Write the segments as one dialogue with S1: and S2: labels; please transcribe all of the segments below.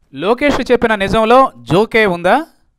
S1: లోకేష్ చెప్పిన నిజంలో జోకే ఉందా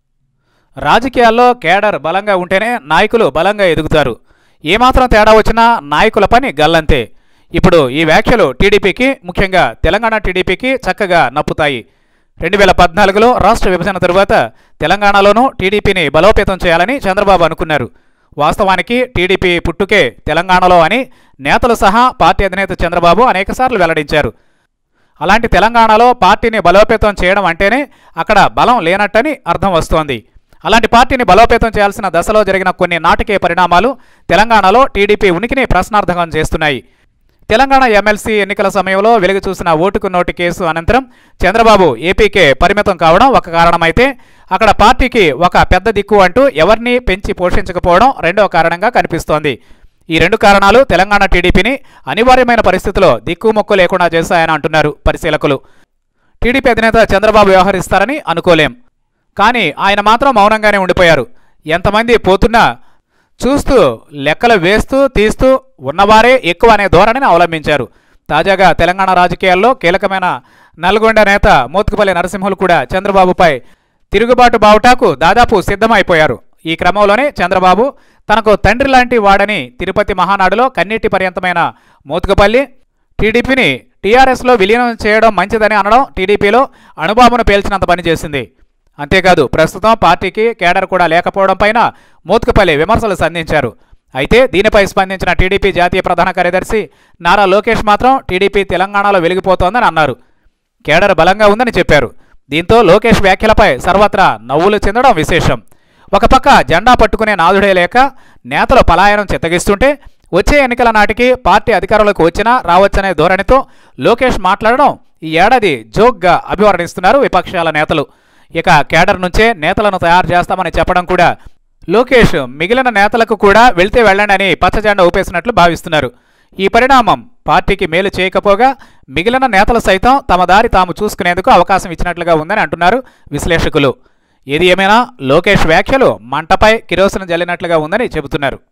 S1: రాజకీయాల్లో కేడర్ బలంగా ఉంటేనే నాయకులు బలంగా ఎదుగుతారు ఏమాత్రం తేడా వచ్చినా నాయకుల పని గల్లంతే ఇప్పుడు ఈ వ్యాఖ్యలు టీడీపీకి ముఖ్యంగా తెలంగాణ టీడీపీకి చక్కగా నప్పుతాయి రెండు వేల పద్నాలుగులో రాష్ట్ర విభజన తరువాత తెలంగాణలోనూ టీడీపీని బలోపేతం చేయాలని చంద్రబాబు అనుకున్నారు వాస్తవానికి టీడీపీ పుట్టుకే తెలంగాణలో అని నేతలు సహా పార్టీ అధినేత చంద్రబాబు అనేకసార్లు వెల్లడించారు అలాంటి తెలంగాణలో పార్టీని బలోపేతం చేయడం అంటేనే అక్కడ బలం లేనట్టని అర్థం వస్తోంది అలాంటి పార్టీని బలోపేతం చేయాల్సిన దశలో జరిగిన కొన్ని నాటకీయ పరిణామాలు తెలంగాణలో టీడీపీ ఉనికిని ప్రశ్నార్థకం చేస్తున్నాయి తెలంగాణ ఎమ్మెల్సీ ఎన్నికల సమయంలో వెలుగు చూసిన ఓటుకు నోటు కేసు అనంతరం చంద్రబాబు ఏపీకే పరిమితం కావడం ఒక కారణమైతే అక్కడ పార్టీకి ఒక పెద్ద దిక్కు అంటూ ఎవరిని పెంచి పోషించకపోవడం రెండవ కారణంగా కనిపిస్తోంది ఈ రెండు కారణాలు తెలంగాణ టీడీపీని అనివార్యమైన పరిస్థితిలో దిక్కుమొక్కు లేకుండా చేశాయని అంటున్నారు పరిశీలకులు టీడీపీ అధినేత చంద్రబాబు వ్యవహరిస్తారని అనుకోలేం కానీ ఆయన మాత్రం మౌనంగానే ఉండిపోయారు ఎంతమంది పోతున్నా చూస్తూ లెక్కలు వేస్తూ తీస్తూ ఉన్నవారే ఎక్కువ అనే ధోరణిని అవలంబించారు తాజాగా తెలంగాణ రాజకీయాల్లో కీలకమైన నల్గొండ నేత మోత్కుపల్లి నరసింహులు కూడా చంద్రబాబుపై తిరుగుబాటు బావుటాకు దాదాపు సిద్ధమైపోయారు ఈ క్రమంలోనే చంద్రబాబు తనకు తండ్రి లాంటి వాడని తిరుపతి మహానాడులో కన్నీటి పర్యంతమైన మోత్కుపల్లి టీడీపీని టీఆర్ఎస్లో విలీనం చేయడం మంచిదని అనడం టీడీపీలో అణుబాబును పేల్చినంత పనిచేసింది అంతేకాదు ప్రస్తుతం పార్టీకి కేడర్ కూడా లేకపోవడం పైన మోత్కుపల్లి విమర్శలు సంధించారు అయితే దీనిపై స్పందించిన టీడీపీ జాతీయ ప్రధాన కార్యదర్శి నారా లోకేష్ మాత్రం టీడీపీ తెలంగాణలో వెలిగిపోతోందని అన్నారు కేడర్ బలంగా ఉందని చెప్పారు దీంతో లోకేష్ వ్యాఖ్యలపై సర్వత్రా నవ్వులు చెందడం విశేషం ఒక పక్క జెండా పట్టుకునే నాదుడే లేక నేతలు పలాయనం చిత్తగిస్తుంటే వచ్చే ఎన్నికల నాటికి పార్టీ అధికారంలోకి వచ్చినా రావచ్చనే ధోరణితో లోకేష్ మాట్లాడడం ఈ ఏడాది జోక్గా అభివర్ణిస్తున్నారు విపక్షాల నేతలు ఇక కేడర్ నుంచే నేతలను తయారు చేస్తామని చెప్పడం కూడా లోకేష్ మిగిలిన నేతలకు కూడా వెళ్తే వెళ్ళండి అని పచ్చజెండా ఊపేసినట్లు భావిస్తున్నారు ఈ పరిణామం పార్టీకి మేలు చేయకపోగా మిగిలిన నేతలు సైతం తమ దారి తాము చూసుకునేందుకు అవకాశం ఇచ్చినట్లుగా ఉందని అంటున్నారు విశ్లేషకులు ఏది ఏమైనా లోకేష్ వ్యాఖ్యలు మంటపై కిరోసిన్ జల్లినట్లుగా ఉందని చెబుతున్నారు